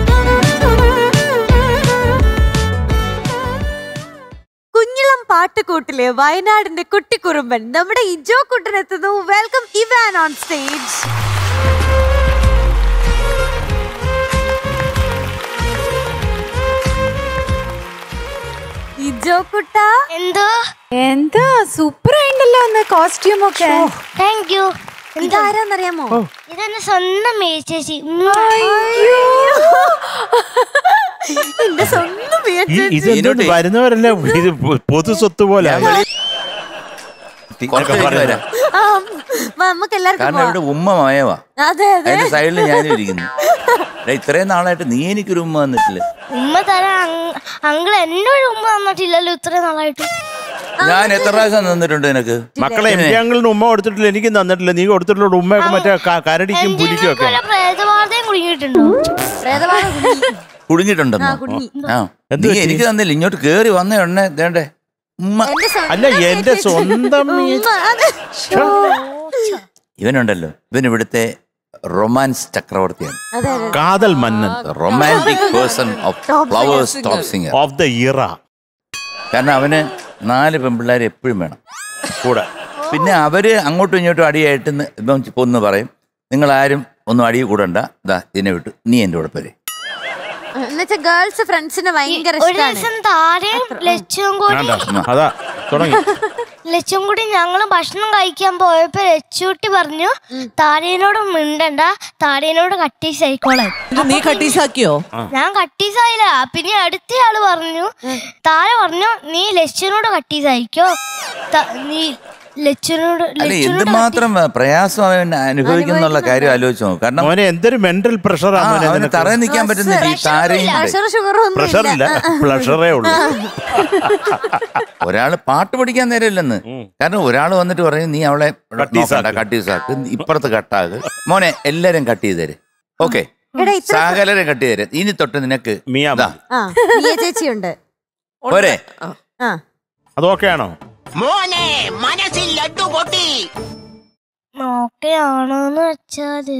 കുഞ്ഞിളം പാട്ടുകൂട്ടിലെ വയനാടിന്റെ കുട്ടിക്കുറുമ്പൻ നമ്മുടെ ഇജോ കുട്ടൻ എത്തുന്നു welcome Ivan on stage Ijo കുട്ട എന്തോ എന്താ സൂപ്പർ ആയിണ്ടല്ലോ ഒന്ന് കോസ്റ്റ്യൂം ഒക്കെ താങ്ക് യു ഇതാരാന്നറിയാമോ ഇതെന്റെ സ്വന്തം മേരി ചേച്ചി എന്റെ സ്വന്തം ഈ വീട്ടിൽ ഇത് എന്തുകൊണ്ട് വരുന്നവരല്ല ഇത് പൊതു സ്വത്ത് പോലെ കുറച്ച് കഴിഞ്ഞ് വരാം ആ, വാ, നമുക്ക് എല്ലാവർക്കും കാരണം ഇവിടെ ഉമ്മ മയവാ അതെ അതെ അതിന്റെ സൈഡിൽ ഞാനും ഇരിക്കുന്നു എടാ, ഇത്രയും നാളായിട്ട് നീ എനിക്കൊരു ഉമ്മ വന്നിട്ടില്ല ഉമ്മ തരാൻ അങ്കിൾ എന്നോട് ഉമ്മ തന്നിട്ടില്ലല്ലോ ഇത്രയും നാളായിട്ട് ഞാൻ എത്ര പ്രാവശ്യം തന്നിട്ടുണ്ട് നിനക്ക് മക്കളെ എം ടി അങ്കിളിന് ഉമ്മ കൊടുത്തിട്ടില്ല എനിക്കും തന്നിട്ടില്ല നീ കൊടുത്തിട്ടുള്ള ഉമ്മയൊക്കെ മറ്റേ ക- കരടിക്കും എന്റെ പുലിക്കും ഒക്കെ വല്ല പ്രേതവാർത്തയും കുടുങ്ങിയിട്ടുണ്ടോ പ്രേതബാധ കുടുങ്ങി. കുടുങ്ങിയിട്ടുണ്ടെന്നോ ആ, കുടുങ്ങി. ആ എന്ത് നീ പറ്റി? എനിക്ക് തന്നില്ല ഇങ്ങോട്ട് കേറി വന്ന ഉടനെ ദേണ്ടേ ഉമ്മ എന്റെ സ്വന്തം അല്ല എന്റെ ചേച്ചി. സ്വന്തം ഈ- ഉമ്മ, അതെ. ഇവനുണ്ടല്ലോ ഇവൻ ഇവിടുത്തെ റൊമാൻസ് ചക്രവർത്തിയാണ് അതെ അതെ കാതൽ മന്നൻ romantic person of Flowers top singer of the era കാരണം അവന് നാല് പെൺപിള്ളേർ എപ്പോഴും വേണം കൂടെ പിന്നെ അവര് അങ്ങോട്ടും ഇങ്ങോട്ടും അടിയായിട്ട് ന്ന് ഇപ്പം ഒന്ന് പറയും നിങ്ങൾ ആരും ഒന്നും അടി കൂടണ്ട ഇതാ ഇതിനെ വിട്ടു നീ എൻ്റെ കൂടെ പോരെ എന്നുവെച്ചാൽ ഗേൾസ് ഫ്രണ്ട്സിന് ഭയങ്കര ഒരു ഇഷ്ടമാണ് ദിവസം താരയും ലച്ചും കൂടി വേണ്ട അതാ തുടങ്ങി ലച്ചും കൂടി ഞങ്ങള് ഭക്ഷണം കഴിക്കാൻ പോയപ്പോ ലച്ചൂട്ടി പറഞ്ഞു താരേനോട് മിണ്ടണ്ട താരേനോട് കട്ടീസ് ആയിക്കോളാൻ എന്നിട്ട് നീ കട്ടീസാക്കിയോ ഞാൻ കട്ടീസ് ആയില്ല പിന്നെ അടുത്ത ആള് പറഞ്ഞു താര പറഞ്ഞു നീ ലച്ചുനോട് കട്ടീസ് അയക്കോ ത- നീ ലച്ചുനോട് അല്ല ലച്ചുനോട് എന്തുമാത്രം പ്രയാസം അവൻ അനുഭവിക്കുന്നുള്ള കാര്യം ആലോചിച്ചു നോക്കും. കാരണം മോനെ എന്തൊരു മെന്റൽ ആ, പ്രഷറാണ് മോനെ അവന് നിനക്ക്. തറയിൽ നിൽക്കാൻ പറ്റുന്നില്ല ഈ താരയും കൂടെ. പ്രഷർ ഷുഗറും ഒന്നും പ്രഷർ ഇല്ല പ്ലഷറേ ഉള്ളൂ ഒരാള് പാട്ട് പഠിക്കാൻ നേരമില്ലെന്ന് കാരണം ഒരാൾ വന്നിട്ട് പറയും നീ അവളെ കട്ടീസാക്ക്. കട്ടീസാക്ക് ഇപ്പുറത്ത് കട്ടാക്ക് മോനെ എല്ലാരും കട്ട് ചെയ്ത് തരും ഓക്കെ എടാ ഇത്ര സകലരെ കട്ട് ചെയ്ത് തരും ഇനി തൊട്ട് നിനക്ക് മിയാ ദാ, ആ മിയ ചേച്ചിയുണ്ട് പോരെ ആ അതൊക്കെയാണോ നോക്കെയാണോന്ന് വെച്ചാല്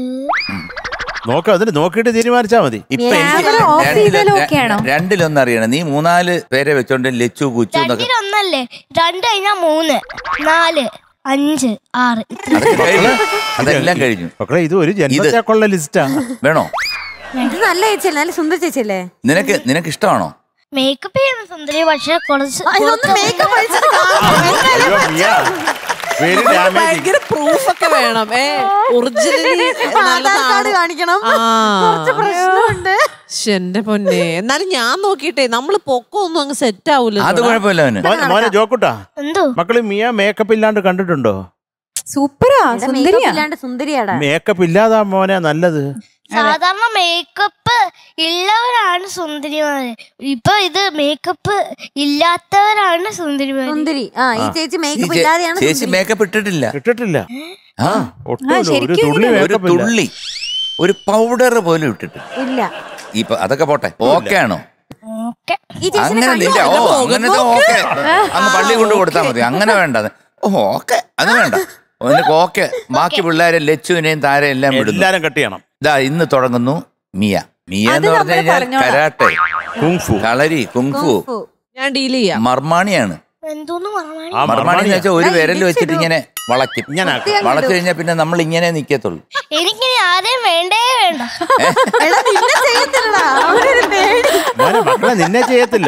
നോക്ക അതിന് നോക്കിയിട്ട് തീരുമാനിച്ചാ മതി ഇപ്പൊ എനിക്ക് ക്യാമറ ഓഫ് രണ്ടില് ചെയ്താലും ഓക്കെയാണോ? രണ്ടിലൊന്നും അറിയണം നീ മൂന്നാല് പേരെ വെച്ചോണ്ട് ലച്ചു കുച്ചു എന്നൊക്കെ രണ്ടിലൊന്നല്ലേ രണ്ട് കഴിഞ്ഞാ മൂന്ന് നാല് അഞ്ച് ആറ് ഇത്ര അതൊക്കെ കഴിഞ്ഞു അതെല്ലാം കഴിഞ്ഞു മക്കളെ ഇത് ഒരു ജന്മത്തേക്കുള്ള ലിസ്റ്റാ വേണോ ഇത് നല്ല ചേച്ചിയല്ലേ നല്ല സുന്ദര ചേച്ചിയല്ലേ നിനക്ക് നിനക്ക് ഇഷ്ടമാണോ മേക്കപ്പ് ചെയ്യുന്ന സുന്ദരി പക്ഷെ കുറച്ച് ഇതൊന്ന് മേക്കപ്പ് അടിച്ചിട്ട് അയ്യോ, മിയ. Very damaging. ഭയങ്കര പ്രൂഫൊക്കെ വേണം ഏ ഒറിജിനലി ആധാർ കാർഡ് കാണിക്കണം കുറച്ച് പ്രശ്നമുണ്ട് ശ്ശെ, എന്റെ പൊന്നെ എന്നാലും ഞാൻ നോക്കിട്ടെ നമ്മള് പൊക്കം ഒന്നും അങ്ങ് സെറ്റ് അത് ആവൂല കുഴപ്പമില്ല അവന് മോനെ- മോനെ ജോക്കുട്ടാ എന്തോ മക്കള് മിയ മേക്കപ്പ് ഇല്ലാണ്ട് കണ്ടിട്ടുണ്ടോ സൂപ്പറാ മേക്കപ്പ് സുന്ദരിയാ ഇല്ലാണ്ട് സുന്ദരിയാടാ മേക്കപ്പ് ഇല്ലാതാ മോനെ നല്ലത് സാധാരണ മേക്കപ്പ് ഉള്ളവരാണ് സുന്ദരിമാര് ഇപ്പൊ ഇത് മേക്കപ്പ് ഇല്ലാത്തവരാണ് സുന്ദരിമാര് സുന്ദരി ആ ഈ ചേച്ചി ഈ മേക്കപ്പ് ചേ- ഇല്ലാതെയാണ് ചേച്ചി സുന്ദരി. മേക്കപ്പ് ഇട്ടിട്ടില്ല ഇട്ടിട്ടില്ല ആ ഒട്ടുമില്ല ഒരു ശരിക്കും തുള്ളി ഒരു മേക്കപ്പ് ഇല്ല തുള്ളി ഒരു പൗഡർ പോലും ഇട്ടിട്ട് ഇല്ല ഇപ്പൊ അതൊക്കെ പോട്ടെ ഓക്കെ ആണോ ഓക്കെ ഈ ചേച്ചിനെ അങ്ങനെ കണ്ടു നിന്റെ ഓ അങ്ങനത്തെ ഓക്കെ അങ്ങ് പള്ളി കൊണ്ട് കൊടുത്താൽ മതി അങ്ങനെ വേണ്ട അത്. ഓ ഓക്കെ അത് വേണ്ട നിനക്ക് ഓക്കെ ബാക്കി പിള്ളേരെ ലച്ചുവിനെയും താരയും എല്ലാം വിടുന്നു എല്ലാരും കട്ട് ചെയ്യണം ഇതാ ഇന്ന് തുടങ്ങുന്നു മിയ മിയ എന്ന് അത് പറഞ്ഞു നമ്മള് കഴിഞ്ഞാൽ പറഞ്ഞോളാം. Karate kung fu kalari kung fu kung fu. ഞാൻ ഡീൽ ചെയ്യാം മർമാണിയാണ് എന്തോന്ന് പറഞ്ഞു ആ മർമാണി എന്ന് വെച്ചാൽ ഒരു വിരൽ വെച്ചിട്ട് ഇങ്ങനെ വളയ്ക്കും ഇങ്ങനെ ആക്കും. വളച്ചു കഴിഞ്ഞാൽ പിന്നെ നമ്മൾ ഇങ്ങനെ നിക്കത്തുള്ളൂ എനിക്കിനി ആരെയും വേണ്ടേ വേണ്ട എടാ നിന്നെ ചെയ്യത്തില്ലടാ അവരൊരു പേടി മോനെ മക്കളെ നിന്നെ ചെയ്യത്തില്ല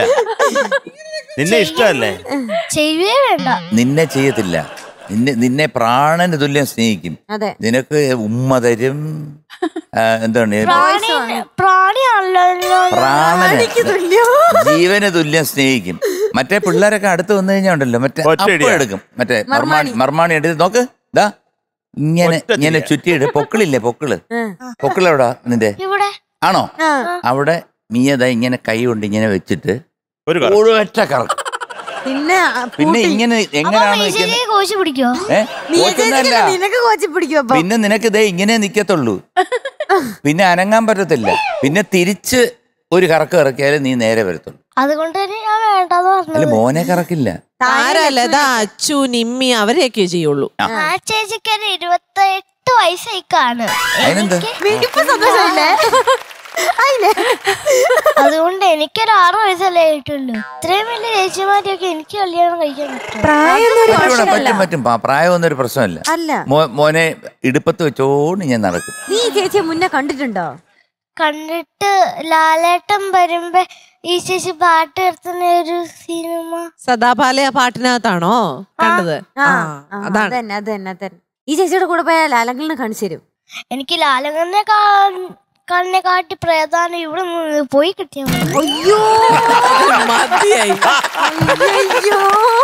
നിന്നെ ഇഷ്ടമല്ലേ ചെയ്യുവേ വേണ്ട നിന്നെ ചെയ്യത്തില്ല നിന്നെ നിന്നെ പ്രാണന് തുല്യം സ്നേഹിക്കും അതെ നിനക്ക് ഉമ്മ തരും ആ, എന്താണ് പ്രാണി പ്രാണിയാണല്ലോ പ്രാണന് തുല്യോ ജീവന് തുല്യം സ്നേഹിക്കും മറ്റേ പിള്ളേരൊക്കെ അടുത്ത് വന്നു കഴിഞ്ഞാൽ ഉണ്ടല്ലോ മറ്റേ ഒറ്റയടിയാ. അപ്പം എടുക്കും മറ്റേ മർമാണി മർമാണി എടുത്ത് നോക്ക് ദാ ഇങ്ങനെ ഒറ്റ ഇങ്ങനെ തിരിയാ. ചുറ്റിയിട്ട് പൊക്കിളില്ലേ പൊക്കിള് പൊക്കിളെവിടാ നിന്റെ ഇവിടെ ആണോ ആ അവിടെ നീയത ഇങ്ങനെ കൈ കൊണ്ട് ഇങ്ങനെ വെച്ചിട്ട് ഒരു കറ ഒഴുവറ്റ കറക്കും പിന്നെ ആ, പിന്നെ പൂട്ടി. ഇങ്ങനെ അപ്പൊ എങ്ങനെയാണ് നിൽക്കുന്നത് മീശയെ കോശി പിടിക്കോ ഏ നീ കോച്ചൊന്നുമല്ല. ചേച്ചിക്ക് നിനക്ക് കോച്ചി പിടിക്കും അപ്പൊ പിന്നെ നിനക്ക് ഇതേ ഇങ്ങനെ നിക്കത്തുള്ളൂ പിന്നെ അനങ്ങാൻ പറ്റത്തില്ല പിന്നെ തിരിച്ച് ഒരു കറക്ക് ഇറക്കിയാലേ നീ നേരെ വരത്തുള്ളൂ അതുകൊണ്ട് തന്നെ ഞാൻ വേണ്ടെന്ന് അല്ല പറഞ്ഞത് മോനെ കറക്കില്ല ആരല്ല ഇതാ അച്ചു നിമ്മി അവരെയൊക്കെ ചെയ്യുള്ളൂ ആ ചേച്ചിക്ക് ഒരു ഇരുപത്തെട്ട് വയസ്സായിക്കാണ് അതിനെന്താ ഇപ്പൊ സന്തോഷമില്ലേ അതില്ലേ അതുകൊണ്ട് എനിക്കൊരു ആറ് വയസ്സല്ലേ ആയിട്ടുള്ളൂ ഇത്രയും വലിയ ചേച്ചിമാരെയൊക്കെ എനിക്ക് കല്യാണം കഴിക്കാൻ പറ്റും പ്രായം ഒരു പറ്റും പ്രശ്നമല്ല പറ്റും പറ്റും പാ- പ്രായമൊന്നും ഒരു പ്രശ്നമല്ല അല്ല മോ- മോനെ ഇടുപ്പത്ത് വെച്ചോണ്ട് ഞാൻ നടക്കും നീ ഈ ചേച്ചിയെ മുന്നേ കണ്ടിട്ടുണ്ടോ കണ്ടിട്ട് ലാലേട്ടൻ വരുമ്പോ ഈ ചേച്ചി പാട്ട് നിർത്തുന്ന ഒരു സിനിമ സദാപാല ആ പാട്ടിനകത്താണോ കണ്ടത് ആ ആ, ആ, അതാണ് അതന്നെ അതന്നെ അതന്നെ ഈ ചേച്ചിയുടെ കൂടെ പോയാൽ ലാലങ്ങളിനെ കാണിച്ചു തരും എനിക്ക് ലാലകനെ കണ്ണെ കാട്ടി പ്രധാനം ഇവിടെ നിന്ന് പോയി കിട്ടിയാ മതി. അയ്യോ മതിയായി അയ്യോ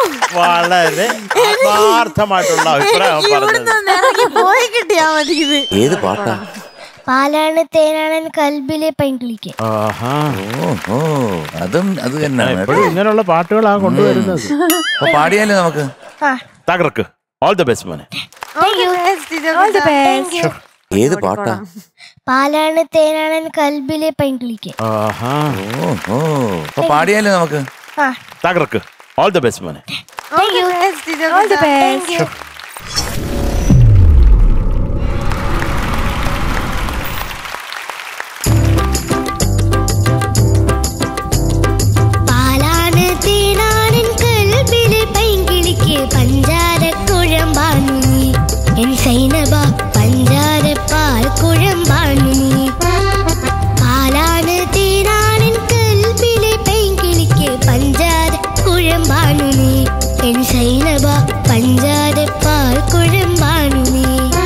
വളരെ ആത്മാർത്ഥമായിട്ടുള്ള അഭിപ്രായം പറഞ്ഞത് ഇവിടുന്ന് ഇറങ്ങി പോയി കിട്ടിയാ മതി ഇത് ഏത് പാട്ടാ പാലാണ് തേനാണ് കൽബിലെ പൈങ്കിളിക്ക് ആഹാ ഓ ഓ അതും അത് തന്നെയാണ് കേട്ടോ. എപ്പോഴും ഇങ്ങനെയുള്ള പാട്ടുകളാ കൊണ്ടുവരുന്നത് അപ്പൊ പാടിയാലോ നമുക്ക് ആ തകർക്ക് ഓൾ ദ ബെസ്റ്റ് മോനെ All the best. ഏത് പാട്ടാ പാലാണ് തേനാണ് കൽബിലെ പൈങ്കിളിക്ക് ആഹാ ഓ ഓ അപ്പൊ പാടിയാലോ നമുക്ക് ആ തകർക്ക് ഓൾ ദ ബെസ്റ്റ് മോനെ All the best. പാലാണ് തേനാണ് കൽബിലെ പൈങ്കിളിക്ക് പഞ്ചാര കുഴമ്പാണു നീ എൻ സൈനബ പഞ്ചാര പാൽ കുഴമ്പാണു നീ പാലാണ് തേനാണ് എൻ സൈനബ പഞ്ചാരപ്പാൽ കുഴമ്പാണു നീ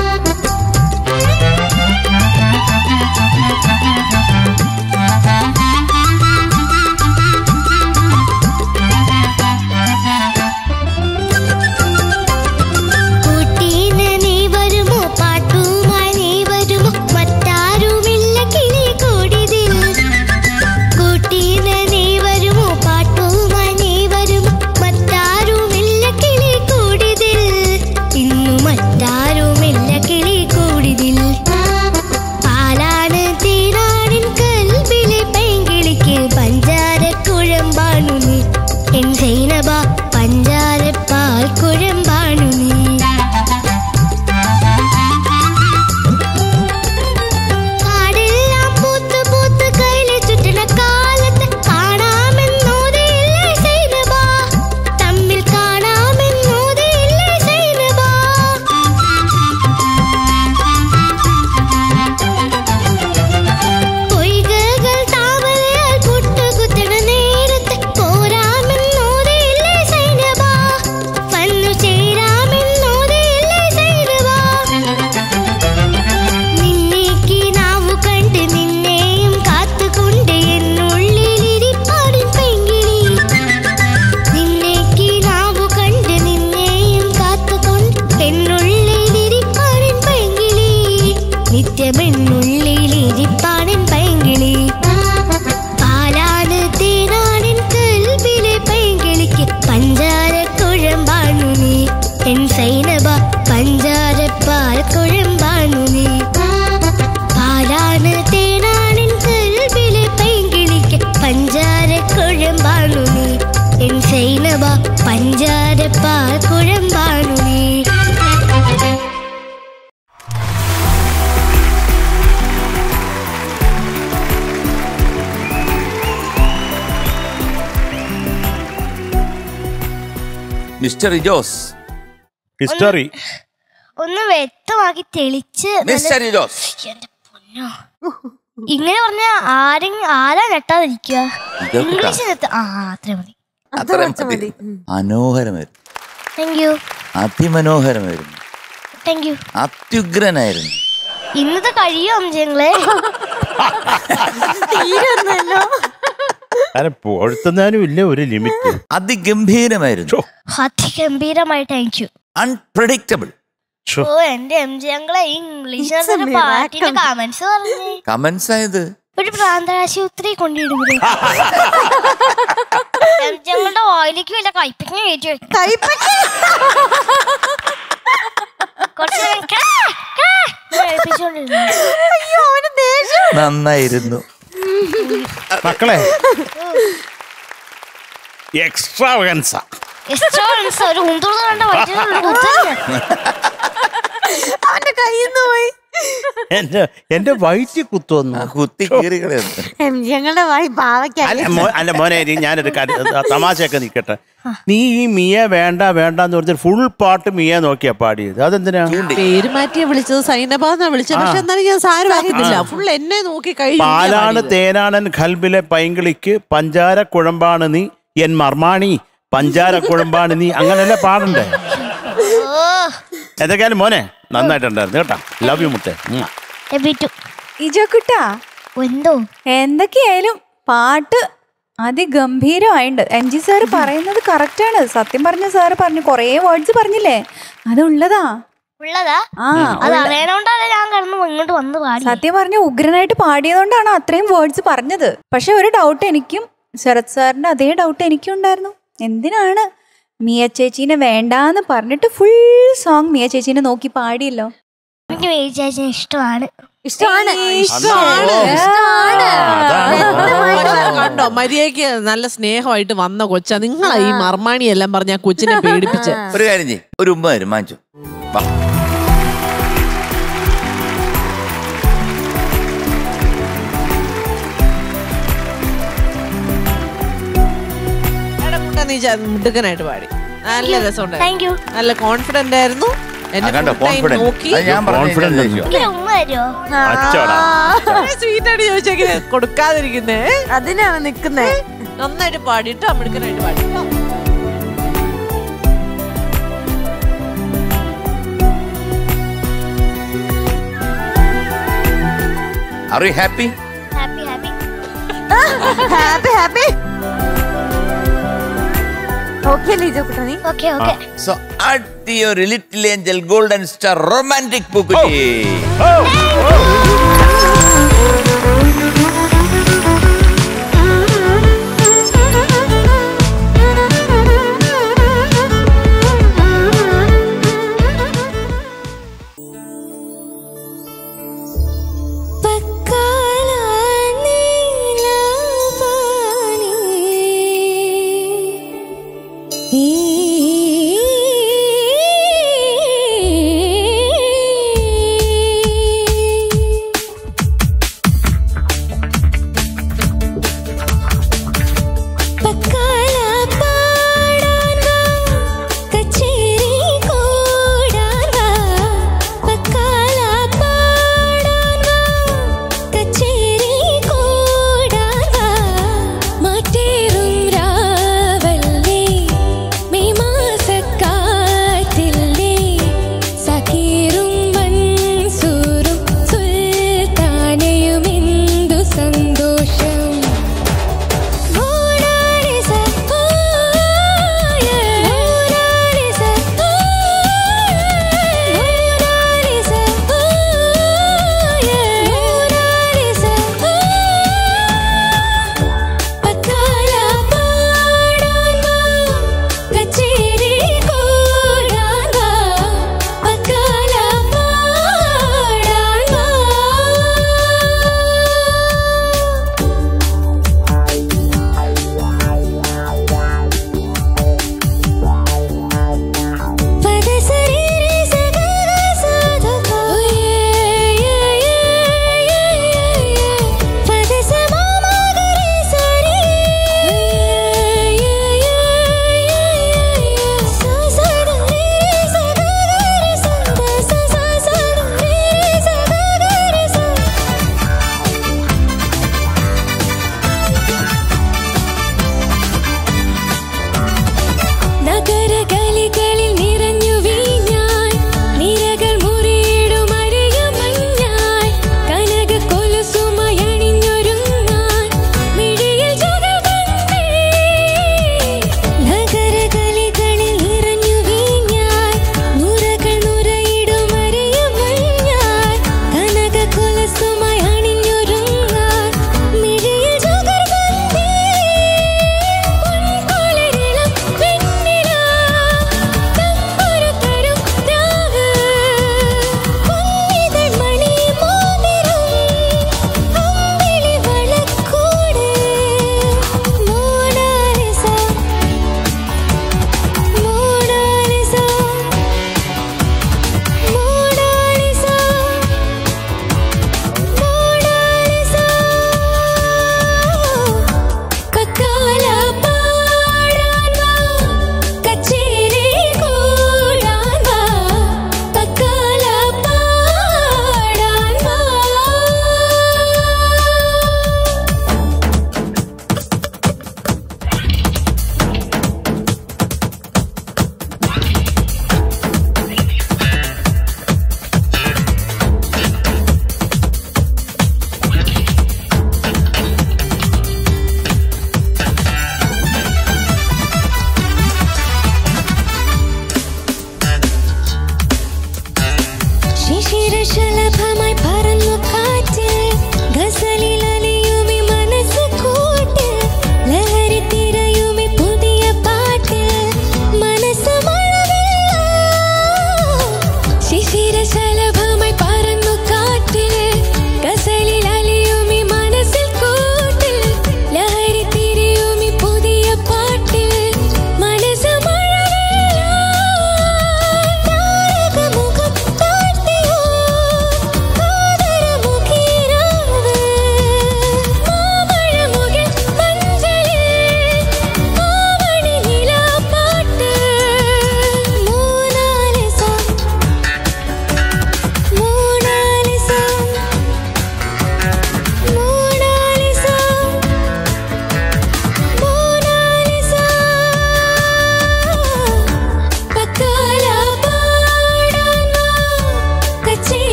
കൂട്ടീന് നീ വരുമോ പാട്ടുമായി നീ വരുമോ മറ്റാരുമില്ല കിളി കൂടിതിൽ കൂട്ടീന് നീ വരുമോ പാട്ടുമായി നീ വരുമോ മറ്റാരുമില്ല കിളി കൂടിതിൽ ഇന്നു മറ്റാരുമില്ല കിളി കൂടിതിൽ പാലാണ് തീരാണിൻ കൽവിലെ പെങ്കിളിക്ക് പഞ്ചാര കുഴമ്പാണു നീ എൻ സൈനബ പഞ്ചാര പാൽ കുഴമ്പാണു നീ കാടെല്ലാം പൂത്ത് പൂത്ത് കൈയിലെ ചുറ്റണ കാലത്ത് കാണാമെന്നോതില്ലേ സൈനബ തമ്മിൽ കാണാമെന്നോതില്ലേ സൈനബ പൊയ്കകൾ താമരയാൽ പുട്ടുകുത്തണ നേരത്ത് പോരാമെന്നോതില്ലേ സൈനബ വന്നു ചേരാമെന്നോതില്ലേ സൈനബ നിന്നേക്ക് നാവു കണ്ട് നിന്നെയും കാത്തുകൊണ്ട് എന്നുള്ളിലിരിപ്പാടിൻ പെങ്കിളി നിന്നേക്ക് നാവു കണ്ട് നിന്നെയും കാത്തുകൊണ്ട് എന്നുള്ളിലിരിപ്പാടിൻ പെങ്കിളി നിത്യമെന്നുള്ളിലിരിപ്പാടിൻ പെങ്കിളി പാലാണ് തേനാടിൻ കൽവിലെ പെങ്കിളിക്ക് പഞ്ചാര കുഴമ്പാണു നീ എൻ സൈനബ പഞ്ചാര പാൽ കുഴമ്പാണു നീ പാലാണ് തേനാടിൻ കൽവിലെ പെങ്കിളിക്ക് പഞ്ചാര കുഴമ്പാണു നീ എൻ സൈനബ പഞ്ചാര പാൽ കുഴമ്പാണു നീ മിസ്റ്റർ ഇജോസ് ഹിസ്റ്ററി ഒന്ന് വ്യക്തമാക്കി തെളിച്ച് നല്ല- മിസ്റ്റർ ഇജോസ് എന്റെ പൊന്നോ ഇങ്ങനെ പറഞ്ഞ ആരും ആരാ ഞെട്ടാതിരിക്കുക ഇതൊക്കെ ഇംഗ്ലീഷ് ഞെത്ത- ആ അത്രയും മതി അത്രയും മതി മനോഹരമായിരുന്നു താങ്ക് യു അതിമനോഹരമായിരുന്നു താങ്ക് യു അത്യുഗ്രനായിരുന്നു ഇന്നത്തെ കഴിയോ അംശങ്ങളെ തീരുന്നല്ലോ കാരണം പൊഴുത്തുന്നതിനും ഇല്ല ഒരു ലിമിറ്റ് അതിഗംഭീരമായിരുന്നു അതിഗംഭീരമായി താങ്ക് യു അൺപ്രഡിക്റ്റബിൾ ഓ എന്റെ എം ജി ഞങ്ങളെ ഈ ഇംഗ്ലീഷ് It's a പാട്ടിന്റെ miracle. കമന്റ്സ് പറഞ്ഞേ കമന്റ്സ് ആയത് ഒരു പ്രാന്താശുപത്രി കൊണ്ടിടുന്നത് ഞങ്ങളുടെ വായിലേക്ക് വല്ല കൈപ്പിങ്ങനെ കയറ്റി വെക്കും കൈപ്പറ്റി കുറച്ച് നേരം കാ, കാ എന്ന് കേൾപ്പിച്ചുകൊണ്ടിരുന്നു. അയ്യോ അവന് ദേഷ്യം നന്നായിരുന്നു മക്കളെ എക്സ്ട്രാവൻസ Restaurants ഒരു ഉന്തൂർന്ന് കണ്ട വയറ്റിനുള്ള കുത്തന്നെ. അവന്റെ കയ്യിൽ നിന്ന് പോയി എന്റെ എന്റെ വയറ്റി കുത്തുവന്നു ആ കുത്തി കീറികളെന്ന് എം ജി ഞങ്ങളുടെ വായി പാവയ്ക്കായി അല്ല മോ- അല്ല മോനെ ഇനി ഞാനൊരു കാര്യം ആ തമാശയൊക്കെ നിൽക്കട്ടെ നീ ഈ മിയ വേണ്ട വേണ്ട എന്ന് പറഞ്ഞാൽ ഫുൾ പാട്ട് മിയ നോക്കിയാ പാടിയത് അതെന്തിനാ പേര് മാറ്റിയാ വിളിച്ചത് സൈനബാന്നാ വിളിച്ചത് പക്ഷെ എന്നാലും ഞാൻ സാരമാക്കിയിട്ടില്ല ഫുൾ എന്നെ നോക്കി പാലാണ് കഴിഞ്ഞു തേനാണൻ ഖൽബിലെ പൈങ്കിളിക്ക് പഞ്ചാര കുഴമ്പാണ് നീ എൻ മർമാണി പഞ്ചാര കുഴമ്പാണ് നീ അങ്ങനെയല്ലേ പാടണ്ടേ ഓ എന്തൊക്കെയാലും മോനെ നന്നായിട്ടുണ്ടായിരുന്നു കേട്ടോ ലവ് യു മുട്ടെ ഉം. എബിറ്റു ഇജോക്കുട്ടാ എന്തോ എന്തൊക്കെയായാലും പാട്ട് അതിഗംഭീരമായിണ്ട് എൻ ജി സാറ് പറയുന്നത് കറക്റ്റാണ് സത്യം പറഞ്ഞ സാറ് പറഞ്ഞു കുറേ വേർഡ്സ് പറഞ്ഞില്ലേ അതുള്ളതാ ഉള്ളതാ ആ അത് അറിയണോണ്ടാണ് ഞാൻ കടന്നു ഇങ്ങോട്ട് വന്ന് പാടി സത്യം പറഞ്ഞ ഉഗ്രനായിട്ട് പാടിയതുകൊണ്ടാണ് അത്രയും വേർഡ്സ് പറഞ്ഞത് പക്ഷെ ഒരു ഡൗട്ട് എനിക്കും ശരത് സാറിന്റെ അതേ ഡൗട്ട് എനിക്കും ഉണ്ടായിരുന്നു എന്തിനാണ് മിയ ചേച്ചീനെ വേണ്ടാന്ന് പറഞ്ഞിട്ട് ഫുൾ സോങ് മിയ ചേച്ചീനെ നോക്കി പാടിയല്ലോ എനിക്ക് വിചാരിച്ച ഇഷ്ടമാണ് ഇഷ്ടമാണ് ഇഷ്ടമാണ് അതാണ്. കണ്ടോ മര്യാദക്ക് നല്ല സ്നേഹമായിട്ട് വന്ന കൊച്ച നിങ്ങളാ ഈ മർമാണി എല്ലാം പറഞ്ഞ ആ കൊച്ചിനെ പേടിപ്പിച്ച് ഒരു കാര്യം ചെയ്യ് ഒരു ഉമ്മ വരും മാഞ്ചു വാ എടാ കുട്ടാ, നീ ച- മിടുക്കനായിട്ട് പാടി നല്ല രസമുണ്ടായിരുന്നു താങ്ക് യു നല്ല കോൺഫിഡന്റ് ആയിരുന്നു ആ, എന്നെ കണ്ടോ full time കോൺഫിഡൻസ് നോക്കി ഞാൻ Confident പറഞ്ഞു ആണ്. എനിക്ക് ഉമ്മ തരുമോ അച്ചോടാ സ്വീറ്റ് ആയിട്ട് ചോദിച്ചെങ്കിൽ കൊടുക്കാതിരിക്കുന്നേ അതിനാണ് നിക്കുന്നേ നന്നായിട്ട് പാടിയിട്ട് മിടുക്കനായിട്ട് പാടി are you happy happy happy happy happy okay അല്ലേ ഇജോ കുട്ട നീ okay okay so at your little angel golden star romantic പൂക്കുറ്റി പക്കാല നീലവാനി ഈ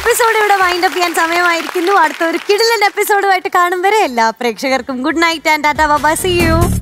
എപ്പിസോഡ് ഇവിടെ വൈൻഡ് അപ്പ് ചെയ്യാൻ സമയമായിരിക്കുന്നു അടുത്ത ഒരു കിടിലൻ എപ്പിസോഡുമായിട്ട് കാണും വരെ എല്ലാ പ്രേക്ഷകർക്കും good night and tata bye see U